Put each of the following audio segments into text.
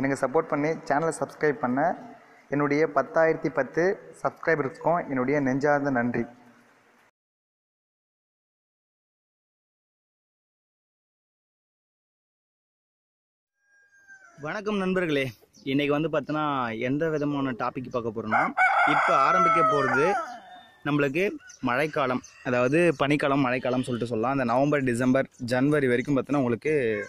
எனக்கு சப்போர்ட் பண்ணி சேனலை சப்ஸ்கிரைப் பண்ண என்னுடைய பத்தாயிரத்தி பத்து சப்ஸ்கிரைபர்ஸ்க்கும் என்னுடைய நெஞ்சார்ந்த நன்றி வணக்கம் நண்பர்களே இன்னைக்கு வந்து பார்த்தோன்னா எந்த விதமான டாபிக் பார்க்க போகிறோம்னா இப்போ ஆரம்பிக்க போகிறது நம்மளுக்கு மழைக்காலம் அதாவது பனிக்காலம் மழைக்காலம் சொல்லிட்டு சொல்லலாம் அந்த நவம்பர் டிசம்பர் ஜனவரி வரைக்கும் பார்த்தோன்னா உங்களுக்கு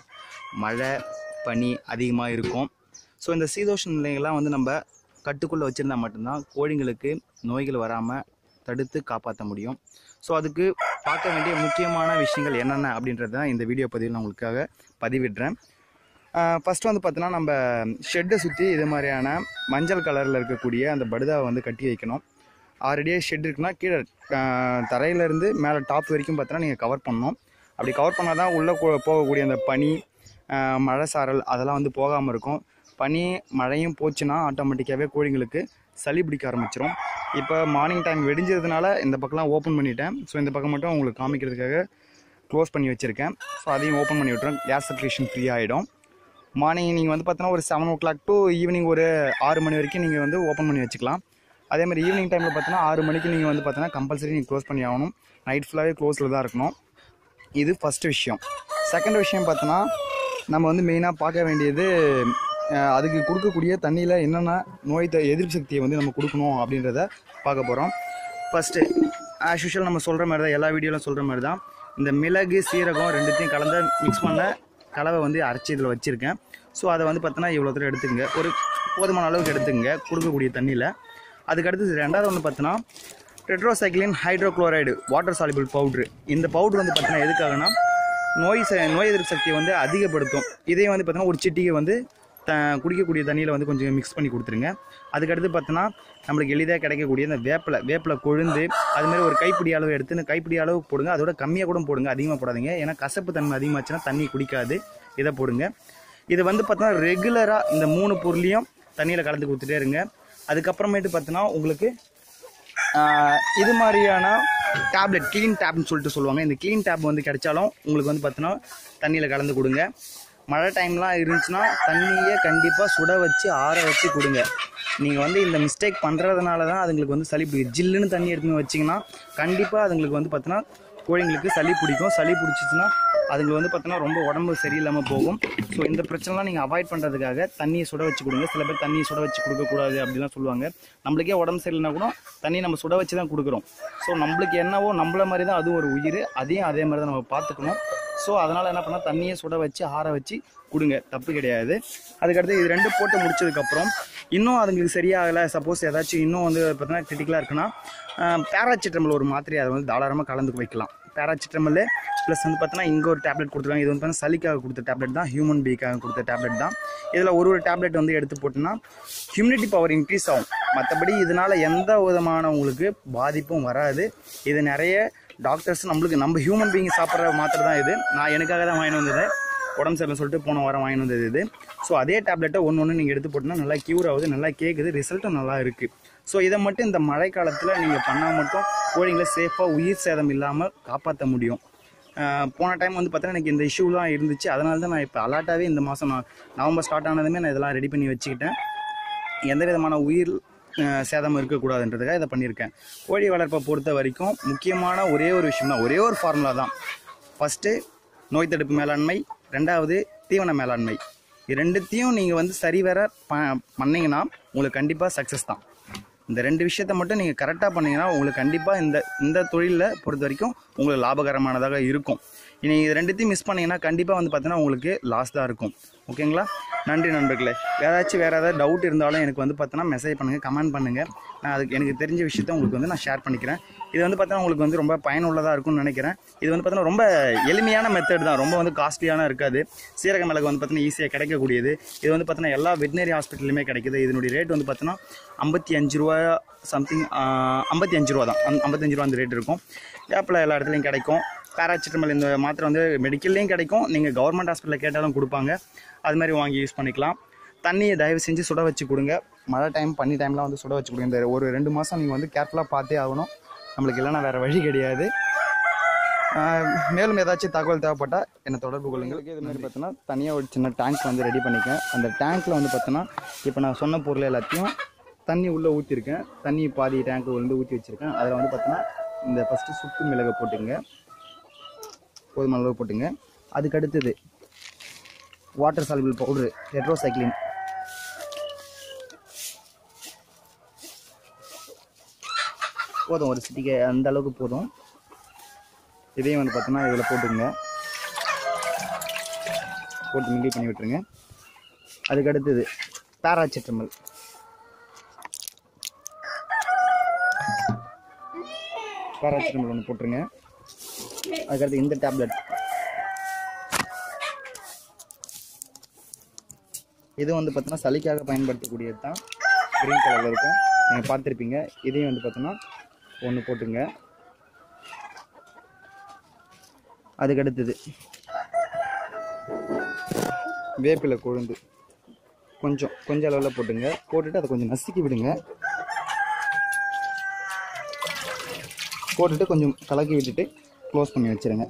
மழை பனி அதிகமாக இருக்கும் ஸோ இந்த சீதோஷ நிலைகள்லாம் வந்து நம்ம கட்டுக்குள்ளே வச்சுருந்தா மட்டும்தான் கோழிங்களுக்கு நோய்கள் வராமல் தடுத்து காப்பாற்ற முடியும் ஸோ அதுக்கு பார்க்க வேண்டிய முக்கியமான விஷயங்கள் என்னென்ன அப்படின்றத தான் இந்த வீடியோ பதிவில் நான் உங்களுக்காக பதிவிடுறேன் ஃபஸ்ட்டு வந்து பார்த்தீங்கன்னா நம்ம ஷெட்டை சுற்றி இது மாதிரியான மஞ்சள் கலரில் இருக்கக்கூடிய அந்த படுதாவை வந்து கட்டி வைக்கணும் ஆல்ரெடியே ஷெட் இருக்குன்னா கீழே தரையிலேருந்து மேலே டாப் வரைக்கும் பார்த்தீங்கன்னா நீங்கள் கவர் பண்ணணும் அப்படி கவர் பண்ணால் தான் உள்ளே போகக்கூடிய அந்த பனி ஆஹ் மழை சாரல் அதெல்லாம் வந்து போகாமல் இருக்கும் பனி மழையும் போச்சுன்னா ஆட்டோமேட்டிக்காகவே கோழிங்களுக்கு சளி பிடிக்க ஆரம்பிச்சிரும் இப்போ மார்னிங் டைம் வெடிஞ்சதுனால இந்த பக்கம்லாம் ஓப்பன் பண்ணிட்டேன் ஸோ இந்த பக்கம் மட்டும் உங்களுக்கு காமிக்கிறதுக்காக க்ளோஸ் பண்ணி வச்சுருக்கேன் ஸோ அதையும் ஓப்பன் பண்ணி விட்டுறேன் கேஸ் சர்க்குலேஷன் ஃப்ரீ ஆகிடும் மார்னிங் நீங்கள் வந்து பார்த்தோன்னா ஒரு seven o'clock to evening ஒரு ஆறு மணி வரைக்கும் நீங்கள் வந்து ஓப்பன் பண்ணி வச்சுக்கலாம் அதே மாதிரி ஈவினிங் டைமில் பார்த்தோன்னா ஆறு மணிக்கு நீங்கள் வந்து பார்த்தோன்னா கம்பல்சரி நீங்கள் க்ளோஸ் பண்ணி ஆகணும் நைட் ஃபுல்லாகவே க்ளோஸில் தான் இருக்கணும் இது ஃபஸ்ட்டு விஷயம் செகண்ட் விஷயம் பார்த்தோன்னா நம்ம வந்து மெயினாக பார்க்க வேண்டியது அஹ், அதுக்கு கொடுக்கக்கூடிய தண்ணியில் என்னென்ன நோய் த எதிர்ப்பு சக்தியை வந்து நம்ம கொடுக்கணும் அப்படின்றத பார்க்க போகிறோம் ஃபஸ்ட்டு ஆஸ் யூஷுவல் நம்ம சொல்கிற மாதிரி தான் எல்லா வீடியோவிலும் சொல்கிற மாதிரி தான் இந்த மிளகு சீரகம் ரெண்டுத்தையும் கலந்து மிக்ஸ் பண்ண கலவை வந்து அரைச்சி இதில் வச்சுருக்கேன் ஸோ அதை வந்து பார்த்தோன்னா இவ்வளோ தூரம் எடுத்துக்கங்க ஒரு போதுமான அளவுக்கு எடுத்துக்கங்க கொடுக்கக்கூடிய தண்ணியில் அதுக்கடுத்து ரெண்டாவது வந்து பார்த்தோன்னா tetracycline hydrochloride water soluble powder இந்த பவுட்ரு வந்து பார்த்தீங்கன்னா எதுக்காகனா நோய் ச- நோய் எதிர்ப்பு சக்தியை வந்து அதிகப்படுத்தும் இதையும் வந்து பார்த்தீங்கன்னா ஒரு சிட்டிகை வந்து த குடிக்கக்கூடிய தண்ணியில் வந்து கொஞ்சம் மிக்ஸ் பண்ணி கொடுத்துருங்க அதுக்கடுத்து பார்த்தோன்னா நம்மளுக்கு எளிதாக கிடைக்கக்கூடிய இந்த வேப்பிலை வேப்பிலை கொழுந்து அது மாதிரி ஒரு கைப்பிடி அளவு எடுத்து இந்த கைப்பிடி அளவு போடுங்க அதோட கம்மியாக கூட போடுங்க அதிகமாக போடாதீங்க ஏன்னா கசப்பு தன்மை அதிகமாச்சுன்னா தண்ணி குடிக்காது இதை போடுங்க இது வந்து பார்த்தோன்னா ரெகுலராக இந்த மூணு பொருளையும் தண்ணியில் கலந்து கொடுத்துட்டே இருங்க அதுக்கப்புறமேட்டு பார்த்தோன்னா உங்களுக்கு ஆஹ் இது மாதிரியான டேப்லெட் க்ளீன் டேப்னு சொல்லிட்டு சொல்லுவாங்க இந்த க்ளீன் டேப் வந்து கிடைச்சாலும் உங்களுக்கு வந்து பார்த்தீங்கன்னா தண்ணியில் கலந்து கொடுங்க மழை டைம்லாம் இருந்துச்சுன்னா தண்ணியை கண்டிப்பாக சுட வச்சு ஆற வச்சு கொடுங்க நீங்கள் வந்து இந்த மிஸ்டேக் பண்ணுறதுனால தான் அதுங்களுக்கு வந்து சளி பிடிக்கும் ஜில்லுன்னு தண்ணி எடுத்துன்னு வச்சிங்கன்னா கண்டிப்பாக அதுங்களுக்கு வந்து பார்த்தீங்கன்னா கோழிங்களுக்கு சளி பிடிக்கும் சளி பிடிச்சிச்சுன்னா அதுங்களுக்கு வந்து பார்த்தீங்கன்னா ரொம்ப உடம்பு சரியில்லாமல் போகும் ஸோ இந்த பிரச்சனைலாம் நீங்கள் அவாய்ட் பண்ணுறதுக்காக தண்ணியை சுட வச்சு கொடுங்க சில பேர் தண்ணியை சுட வச்சு கொடுக்கக்கூடாது அப்படிலாம் சொல்லுவாங்க நம்மளுக்கே உடம்பு சரியில்லைனா கூட தண்ணி நம்ம சுட வச்சு தான் கொடுக்குறோம் ஸோ நம்மளுக்கு என்னவோ நம்மள மாதிரி தான் அதுவும் ஒரு உயிர் அதையும் அதே மாதிரி தான் நம்ம பார்த்துக்கணும் ஸோ அதனால் என்ன பண்ணால் தண்ணியை சுட வச்சு ஆற வச்சு கொடுங்க தப்பு கிடையாது அதுக்கடுத்து இது ரெண்டு போட்டு முடிச்சதுக்கப்புறம் இன்னும் அதுங்களுக்கு சரியாகலை சப்போஸ் ஏதாச்சும் இன்னும் வந்து பார்த்தீங்கன்னா கிரிட்டிக்கலாக இருக்குன்னா பேராசிட்டமல் ஒரு மாத்திரை அதை வந்து தாராளமாக கலந்து வைக்கலாம் பேராசிட்டமல் ப்ளஸ் வந்து பார்த்தீங்கன்னா இங்கே ஒரு டேப்லெட் கொடுத்துருக்காங்க இது வந்து பார்த்தீங்கன்னா சளிக்காக கொடுத்த டேப்லெட் தான் ஹியூமன் பீக்காக கொடுத்த டேப்லெட் தான் இதில் ஒரு ஒரு டேப்லெட் வந்து எடுத்து போட்டோன்னா ஹியூமினிட்டி பவர் இன்க்ரீஸ் ஆகும் மற்றபடி இதனால் எந்த விதமான உங்களுக்கு பாதிப்பும் வராது இது நிறைய டாக்டர்ஸ் நம்மளுக்கு நம்ம ஹியூமன் பீயிங் சாப்பிட்ற மாத்திரை தான் இது நான் எனக்காக தான் வாங்கிட்டு வந்தது உடம்பு சரியில்லை சொல்லிட்டு போன வாரம் வாங்கிட்டு வந்தது இது ஸோ அதே டேப்லெட்டை ஒன்று ஒன்று நீங்கள் எடுத்து போட்டோன்னா நல்லா க்யூர் ஆகுது நல்லா கேட்குது ரிசல்ட்டும் நல்லா இருக்குது ஸோ இதை மட்டும் இந்த மழை காலத்தில் நீங்கள் பண்ணால் மட்டும் கோழிங்களை சேஃபாக உயிர் சேதம் இல்லாமல் காப்பாற்ற முடியும் ஆஹ் போன டைம் வந்து பார்த்தீங்கன்னா எனக்கு இந்த இஷ்யூலாம் இருந்துச்சு அதனால தான் நான் இப்போ அலாட்டாகவே இந்த மாதம் நான் நவம்பர் ஸ்டார்ட் ஆனதுமே நான் இதெல்லாம் ரெடி பண்ணி வச்சுக்கிட்டேன் எந்த விதமான உயிர் அஹ், சேதம் இருக்கக்கூடாதுன்றதுக்காக இதை பண்ணியிருக்கேன் கோழி வளர்ப்பை பொறுத்த வரைக்கும் முக்கியமான ஒரே ஒரு விஷயம் தான் ஒரே ஒரு ஃபார்முலா தான் ஃபஸ்ட்டு நோய் தடுப்பு மேலாண்மை ரெண்டாவது தீவன மேலாண்மை இது ரெண்டுத்தையும் நீங்கள் வந்து சரிவர ப பண்ணீங்கன்னா உங்களுக்கு கண்டிப்பாக சக்ஸஸ் தான் இந்த ரெண்டு விஷயத்த மட்டும் நீங்கள் கரெக்டாக பண்ணீங்கன்னா உங்களுக்கு கண்டிப்பாக இந்த இந்த தொழிலில் பொறுத்த வரைக்கும் உங்களுக்கு லாபகரமானதாக இருக்கும் நீங்கள் இது ரெண்டுத்தையும் மிஸ் பண்ணீங்கன்னா கண்டிப்பாக வந்து பார்த்தீங்கன்னா உங்களுக்கு லாஸ் தான் இருக்கும் ஓகேங்களா நன்றி நண்பர்களே ஏதாச்சும் வேறு ஏதாவது டவுட் இருந்தாலும் எனக்கு வந்து பார்த்தீங்கன்னா மெசேஜ் பண்ணுங்கள் கமெண்ட் பண்ணுங்கள் நான் அதுக்கு எனக்கு தெரிஞ்ச விஷயத்த உங்களுக்கு வந்து நான் ஷேர் பண்ணிக்கிறேன் இது வந்து பார்த்தீங்கன்னா உங்களுக்கு வந்து ரொம்ப பயனுள்ளதாக இருக்கும்னு நினைக்கிறேன் இது வந்து பார்த்தீங்கன்னா ரொம்ப எளிமையான மெத்தட் தான் ரொம்ப வந்து காஸ்ட்லியான இருக்காது சீரக மிளகு வந்து பார்த்தீங்கன்னா ஈஸியாக கிடைக்கக்கூடியது இது வந்து பார்த்தீங்கன்னா எல்லா வெட்டினரி ஹாஸ்பிட்டலுமே கிடைக்குது இதனுடைய ரேட் வந்து பார்த்தீங்கன்னா ஐம்பத்தி அஞ்சு ரூபா சம்திங் ஐம்பத்தி அஞ்சு ரூபா தான் அந்த ஐம்பத்தஞ்சு ரூபா அந்த ரேட் இருக்கும் ஏப்பில் எல்லா இடத்துலையும் கிடைக்கும் பேராசிட்டமல் இந்த மாத்திரை வந்து மெடிக்கல்லையும் கிடைக்கும் நீங்கள் கவர்மெண்ட் ஹாஸ்பிட்டலில் கேட்டாலும் கொடுப்பாங்க அது மாதிரி வாங்கி யூஸ் பண்ணிக்கலாம் தண்ணியை தயவு செஞ்சு சுட வச்சு கொடுங்க மழை டைம் பனி டைம்லாம் வந்து சுட வச்சு கொடுங்க இந்த ஒரு ரெண்டு மாதம் நீங்கள் வந்து கேர்ஃபுல்லாக பார்த்தே ஆகணும் நம்மளுக்கு இல்லைன்னா வேறு வழி கிடையாது ஆஹ் மேலும் ஏதாச்சும் தகவல் தேவைப்பட்டால் என்னை தொடர்பு கொள்ளுங்கள் இது மாதிரி பார்த்தோன்னா தனியாக ஒரு சின்ன டேங்க் வந்து ரெடி பண்ணிக்கேன் அந்த டேங்க்கில் வந்து பார்த்தோன்னா இப்போ நான் சொன்ன பொருள் எல்லாத்தையும் தண்ணி உள்ளே ஊற்றிருக்கேன் தண்ணி பாதி டேங்க் வந்து ஊற்றி வச்சுருக்கேன் அதில் வந்து பார்த்தோன்னா இந்த ஃபஸ்ட்டு சுக்கு மிளகை போட்டுங்க போதுமான அளவு போட்டுங்க அதுக்கு அடுத்தது வாட்டர் சால்பிள் பவுடரு ஹெட்ரோசைக்ளின் போதும் ஒரு சிட்டிக்கு அந்த அளவுக்கு போதும் இதையும் வந்து பார்த்தோன்னா இதில் போட்டுங்க போட்டு மிங்கிள் பண்ணி விட்டுருங்க அதுக்கு அடுத்தது பேராசிட்டமல் பேராசிட்டமல் ஒன்று போட்டுருங்க அதுக்கடுத்து இந்த டேப்லெட் இது வந்து பார்த்தோன்னா சளிக்காக பயன்படுத்தக்கூடியது தான் க்ரீன் கலரில் இருக்கும் நீங்கள் பார்த்துருப்பீங்க இதையும் வந்து பார்த்தோன்னா ஒன்று போட்டுங்க அதுக்கு அடுத்தது வேப்பிலை கொழுந்து கொஞ்சம் கொஞ்சம் அளவில் போட்டுங்க போட்டுட்டு அதை கொஞ்சம் நசுக்கி விடுங்க போட்டுட்டு கொஞ்சம் கலக்கி விட்டுட்டு க்ளோஸ் பண்ணி வச்சிருங்க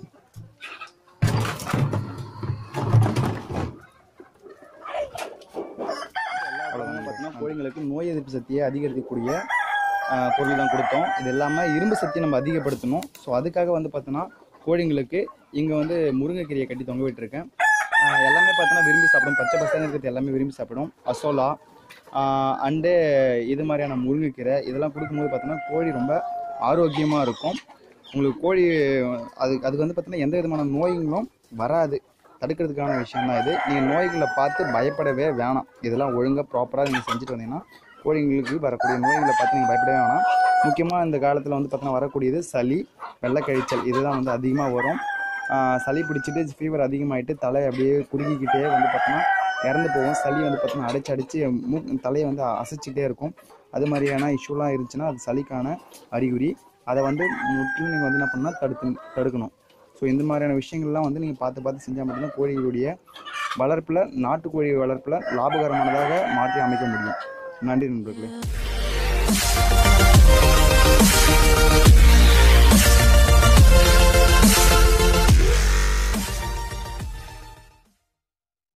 அவ்வளோதான் பார்த்தீங்கன்னா கோழிங்களுக்கு நோய் எதிர்ப்பு சக்தியை அதிகரிக்கக்கூடிய ஆஹ், பொருள் தான் கொடுத்தோம் இது இல்லாமல் இரும்பு சக்தியை நம்ம அதிகப்படுத்தணும் ஸோ அதுக்காக வந்து பார்த்தோன்னா கோழிங்களுக்கு இங்கே வந்து முருங்கைக்கீரையை கட்டி தொங்க விட்டுருக்கேன் ஆஹ், எல்லாமே பார்த்தோன்னா விரும்பி சாப்பிடும் பச்சை பசங்க இருக்கிறது எல்லாமே விரும்பி சாப்பிடும் அசோலா அண்டு இது மாதிரியான முருங்கைக்கீரை இதெல்லாம் கொடுக்கும்போது பார்த்தோன்னா கோழி ரொம்ப ஆரோக்கியமாக இருக்கும் உங்களுக்கு கோழி அது அதுக்கு வந்து பார்த்தீங்கன்னா எந்த விதமான நோய்களும் வராது தடுக்கிறதுக்கான விஷயம் தான் இது நீங்கள் நோய்களை பார்த்து பயப்படவே வேணாம் இதெல்லாம் ஒழுங்காக ப்ராப்பராக நீங்கள் செஞ்சுட்டு வந்தீங்கன்னா கோழிங்களுக்கு வரக்கூடிய நோய்களை பார்த்து நீங்கள் பயப்படவே வேணாம் முக்கியமாக இந்த காலத்தில் வந்து பார்த்தீங்கன்னா வரக்கூடியது சளி வெள்ளைக்கழிச்சல் இதுதான் வந்து அதிகமாக வரும் ஆஹ் சளி பிடிச்சிட்டு ஃபீவர் அதிகமாகிட்டு தலை அப்படியே குறுகிக்கிட்டே வந்து பார்த்தோன்னா இறந்து போகும் சளி வந்து பார்த்தோன்னா அடைச்சு அடித்து மூ தலையை வந்து அசைச்சிக்கிட்டே இருக்கும் அது மாதிரியான இஷ்யூலாம் இருந்துச்சுன்னா அது சளிக்கான அறிகுறி அதை வந்து முற்றிலும் நீங்கள் வந்து என்ன பண்ணால் தடுத்து தடுக்கணும் ஸோ இந்த மாதிரியான விஷயங்கள்லாம் வந்து நீங்கள் பார்த்து பார்த்து செஞ்சால் மட்டும்தான் கோழிகளுடைய வளர்ப்பில் நாட்டுக்கோழி வளர்ப்பில் லாபகரமானதாக மாற்றி அமைக்க முடியும் நன்றி நண்பர்களே